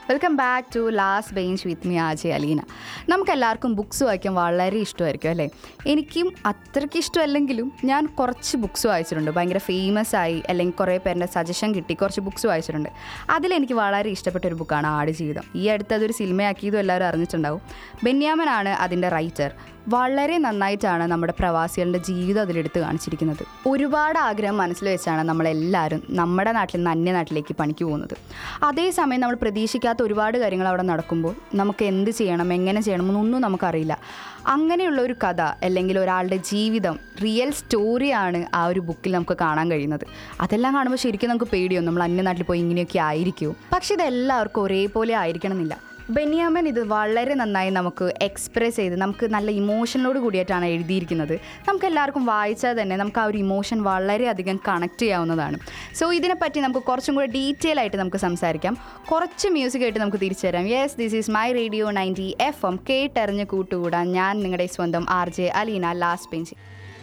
welcome back to last bench with me RJ Aleena നമുക്ക് എല്ലാവർക്കും books വായിക്കാൻ വളരെ ഇഷ്ടമായിരിക്കും അല്ലേ എനിക്കും അത്രയ്ക്ക് ഇഷ്ടമല്ലെങ്കിലും ഞാൻ കുറച്ച് ബുക്സ് വായിച്ചിട്ടുണ്ട് ഭയങ്കര ഫേമസ് ആയി അല്ലെങ്കിൽ കുറേ പേരുടെ സജഷൻ കിട്ടി കുറച്ച് ബുക്സ് വായിച്ചിട്ടുണ്ട് അതിലെനിക്ക് വളരെ ഇഷ്ടപ്പെട്ട ഒരു ബുക്കാണ് ആടുജീവിതം ഈ അടുത്ത് അതൊരു സിനിമയാക്കിയതും എല്ലാവരും അറിഞ്ഞിട്ടുണ്ടാവും ബെന്യാമനാണ് അതിൻ്റെ റൈറ്റർ വളരെ നന്നായിട്ടാണ് നമ്മുടെ പ്രവാസികളുടെ ജീവിതം അതിലെടുത്ത് കാണിച്ചിരിക്കുന്നത് ഒരുപാട് ആഗ്രഹം മനസ്സിൽ വെച്ചാണ് നമ്മളെല്ലാവരും നമ്മുടെ നാട്ടിൽ നിന്ന് അന്യനാട്ടിലേക്ക് പണിക്ക് പോകുന്നത് അതേസമയം നമ്മൾ പ്രതീക്ഷിക്കാത്ത ഒരുപാട് കാര്യങ്ങൾ അവിടെ നടക്കുമ്പോൾ നമുക്ക് എന്ത് ചെയ്യണം എങ്ങനെ ചെയ്യണം എന്നൊന്നും നമുക്കറിയില്ല അങ്ങനെയുള്ള ഒരു കഥ അല്ലെങ്കിൽ ഒരാളുടെ ജീവിതം റിയൽ സ്റ്റോറിയാണ് ആ ഒരു ബുക്കിൽ നമുക്ക് കാണാൻ കഴിയുന്നത് അതെല്ലാം കാണുമ്പോൾ ശരിക്കും നമുക്ക് പേടിയോ നമ്മൾ അന്യനാട്ടിൽ പോയി ഇങ്ങനെയൊക്കെ ആയിരിക്കുമോ പക്ഷെ ഇതെല്ലാവർക്കും ഒരേപോലെ ആയിരിക്കണമെന്നില്ല ബെന്യാമൻ ഇത് വളരെ നന്നായി നമുക്ക് എക്സ്പ്രസ് ചെയ്ത് നമുക്ക് നല്ല ഇമോഷനോട് കൂടിയിട്ടാണ് എഴുതിയിരിക്കുന്നത് നമുക്ക് എല്ലാവർക്കും വായിച്ചാൽ തന്നെ നമുക്ക് ആ ഒരു ഇമോഷൻ വളരെയധികം കണക്ട് ചെയ്യാവുന്നതാണ് സോ ഇതിനെപ്പറ്റി നമുക്ക് കുറച്ചും കൂടെ ഡീറ്റെയിൽ ആയിട്ട് നമുക്ക് സംസാരിക്കാം കുറച്ച് മ്യൂസിക് ആയിട്ട് നമുക്ക് തിരിച്ചു തരാം yes this is my radio ninety F M കേട്ടറിഞ്ഞ് കൂട്ടുകൂടാൻ ഞാൻ നിങ്ങളുടെ സ്വന്തം R J Aleena last bench